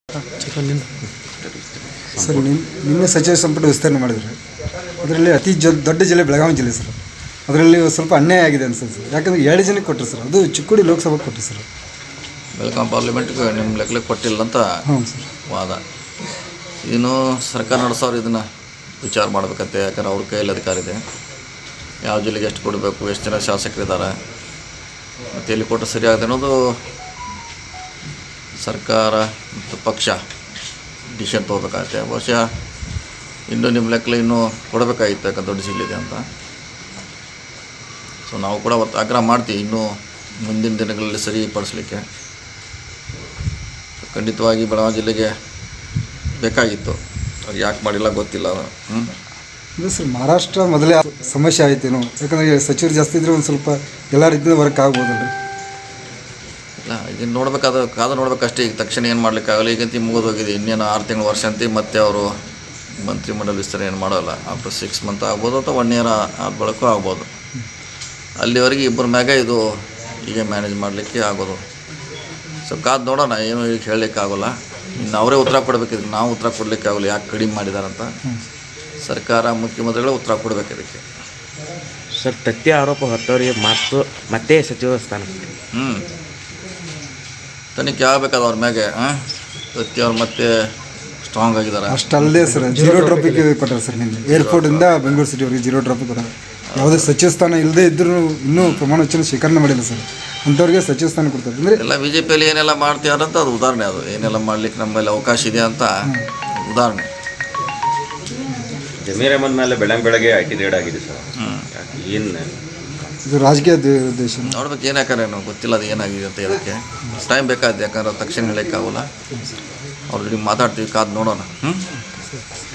sir ನಿನ್ ನಿನ್ನೆ ಸಚಿವ ಸಂಪುಟ ವಿಸ್ತರಣೆ ಮಾಡಿದ್ರು ಅದರಲ್ಲಿ ಅತಿ ಜ ದೊಡ್ಡ ಜಿಲ್ಲೆ ಬೆಳಗಾವಿ ಜಿಲ್ಲೆ ಸರ್ ಅದರಲ್ಲಿ ಸ್ವಲ್ಪ ಅನ್ಯಾಯ ಆಗಿದೆ ಅನ್ಸುತ್ತೆ ಸರ್ ಯಾಕಂದರೆ ಎರಡು ಜನಕ್ಕೆ ಕೊಟ್ಟರು ಸರ್ ಅದು ಚಿಕ್ಕೋಡಿ ಲೋಕಸಭೆಗೆ ಕೊಟ್ಟರು ಸರ್ ಬೆಳಗಾಂ ಪಾರ್ಲಿಮೆಂಟ್ಗೆ ನಿಮ್ಮ ಲೆಕ್ಕಕ್ಕೆ ಕೊಟ್ಟಿಲ್ಲ ಅಂತ ಹ್ಞೂ ಸರ್ ವಾದ ಇನ್ನು ಸರ್ಕಾರ ನಡೆಸೋರು ಇದನ್ನು ವಿಚಾರ ಮಾಡಬೇಕಂತೆ ಯಾಕಂದ್ರೆ ಅವ್ರ ಕೈಯಲ್ಲಿ ಅಧಿಕಾರ ಇದೆ ಯಾವ ಜಿಲ್ಲೆಗೆ ಎಷ್ಟು ಕೊಡಬೇಕು ಎಷ್ಟು ಜನ ಶಾಸಕರಿದ್ದಾರೆ ಮತ್ತು ಎಲ್ಲಿ ಕೊಟ್ಟರೆ ಸರಿಯಾಗಿದೆ ಅನ್ನೋದು ಸರ್ಕಾರ ಮತ್ತು ಪಕ್ಷ ಡಿಸಿಷನ್ ತೊಗೋಬೇಕಾಗತ್ತೆ ಬಹುಶಃ ಇನ್ನು ನಿಮ್ಮ ಲೆಕ್ಕಲ್ಲಿ ಇನ್ನೂ ಕೊಡಬೇಕಾಗಿತ್ತು ಯಾಕಂದ್ರೆ ದೊಡ್ಡ ಜಿಲ್ಲೆ ಇದೆ ಅಂತ ಸೊ ನಾವು ಕೂಡ ಅವತ್ತು ಆಗ್ರಹ ಮಾಡ್ತೀವಿ ಇನ್ನೂ ಮುಂದಿನ ದಿನಗಳಲ್ಲಿ ಸರಿಪಡಿಸ್ಲಿಕ್ಕೆ ಖಂಡಿತವಾಗಿ ಬೆಳಗಾವಿ ಜಿಲ್ಲೆಗೆ ಬೇಕಾಗಿತ್ತು ಅವ್ರು ಯಾಕೆ ಮಾಡಿಲ್ಲ ಗೊತ್ತಿಲ್ಲ ಹ್ಞೂ ಇದು ಸರ್ ಮಹಾರಾಷ್ಟ್ರ ಮೊದಲೇ ಸಮಸ್ಯೆ ಆಯ್ತೇನೋ ಯಾಕಂದರೆ ಸಚಿವರು ಜಾಸ್ತಿ ಇದ್ರೆ ಒಂದು ಸ್ವಲ್ಪ ಎಲ್ಲ ರೀತಿಯಿಂದ ವರ್ಕ್ ಆಗ್ಬೋದಲ್ರಿ ಇಲ್ಲ ಇದನ್ನು ನೋಡ್ಬೇಕಾದ ಕಾದು ನೋಡ್ಬೇಕಷ್ಟೇ ಈಗ ತಕ್ಷಣ ಏನು ಮಾಡ್ಲಿಕ್ಕಾಗಲ್ಲ ಈಗಂತ ಮುಗಿದು ಹೋಗಿದೆ ಇನ್ನೇನು ಆರು ತಿಂಗಳು ವರ್ಷ ಅಂತಿ ಮತ್ತೆ ಅವರು ಮಂತ್ರಿಮಂಡಲ ವಿಸ್ತರಣೆ ಏನು ಮಾಡೋಲ್ಲ ಆಫ್ಟರ್ ಸಿಕ್ಸ್ ಮಂತ್ ಆಗ್ಬೋದು ಅಥವಾ ಒನ್ ಇಯರ್ ಆದ ಬಳಿಕ ಆಗ್ಬೋದು ಅಲ್ಲಿವರೆಗೆ ಇಬ್ಬರ ಮ್ಯಾಗ ಇದು ಈಗ ಮ್ಯಾನೇಜ್ ಮಾಡಲಿಕ್ಕೆ ಆಗೋದು ಸೊ ಕಾದು ನೋಡೋಣ ಏನು ಈಗ ಹೇಳಲಿಕ್ಕೆ ಆಗೋಲ್ಲ ಇನ್ನು ಅವರೇ ಉತ್ತರ ಕೊಡಬೇಕಿದ್ರೆ ನಾವು ಉತ್ತರ ಕೊಡಲಿಕ್ಕೆ ಆಗೋಲ್ಲ ಯಾಕೆ ಕಡಿಮೆ ಮಾಡಿದಾರಂತ ಸರ್ಕಾರ ಮುಖ್ಯಮಂತ್ರಿಗಳೇ ಉತ್ತರ ಕೊಡಬೇಕು ಇದಕ್ಕೆ ಸರ್ ತಥ್ಯ ಆರೋಪ ಹೊತ್ತವರಿಗೆ ಮತ್ತು ಮತ್ತೆ ಸಚಿವ ಸ್ಥಾನ ಹ್ಞೂ ತನಿಖೆ ಆಗಬೇಕಾದ ಅವ್ರ ಮ್ಯಾಗೆ ಹಾಂ ಸತ್ಯ ಅವ್ರು ಮತ್ತೆ ಸ್ಟ್ರಾಂಗ್ ಆಗಿದ್ದಾರೆ ಅಷ್ಟಲ್ಲದೆ ಸರ್ ಜೀರೋ ಟ್ರಾಫಿಕ್ ಕೊಟ್ಟಾರೆ ಸರ್ ನಿನ್ನೆ ಏರ್ಪೋರ್ಟಿಂದ ಬೆಂಗಳೂರು ಸಿಟಿವರೆಗೆ ಜೀರೋ ಟ್ರಾಫಿಕ್ ಕೊಟ್ಟಾರೆ ಯಾವುದೇ ಸಚಿವ ಸ್ಥಾನ ಇಲ್ಲದೆ ಇದ್ದರೂ ಇನ್ನೂ ಪ್ರಮಾಣ ವಚನ ಸ್ವೀಕರಣೆ ಮಾಡಿಲ್ಲ ಸರ್ ಅಂಥವ್ರಿಗೆ ಸಚಿವ ಸ್ಥಾನ ಕೊಡ್ತಾರೆ ಅಂದರೆ ಎಲ್ಲ ಬಿ ಜೆ ಪಿಯಲ್ಲಿ ಏನೆಲ್ಲ ಮಾಡ್ತೀಯಾರಂತ ಅದು ಉದಾಹರಣೆ ಅದು ಏನೆಲ್ಲ ಮಾಡ್ಲಿಕ್ಕೆ ನಮ್ಮಲ್ಲಿ ಅವಕಾಶ ಇದೆ ಅಂತ ಉದಾಹರಣೆ ಜಮೀರ್ ಅಹಮದ್ ಮೇಲೆ ಬೆಳಗ್ಗೆ ಬೆಳಗ್ಗೆ ಐ ಟಿ ರೇಡ್ ಆಗಿದೆ ಸರ್ ಹ್ಞೂ ಏನು ಇದು ರಾಜಕೀಯ ದೇ- ಉದ್ದೇಶ ನೋಡ್ಬೇಕು ಏನು ಯಾಕಂದ್ರೆ ಏನೋ ಗೊತ್ತಿಲ್ಲ ಅದು ಏನಾಗಿದೆ ಅಂತ ಇದಕ್ಕೆ ಟೈಮ್ ಬೇಕಾದ ಯಾಕಂದ್ರೆ ತಕ್ಷಣ ಹೇಳೋಕ್ಕಾಗಲ್ಲ ಅವ್ರ ಜೊತೆ ಮಾತಾಡ್ತೀವಿ ಕಾದು ನೋಡೋಣ ಹ್ಞೂ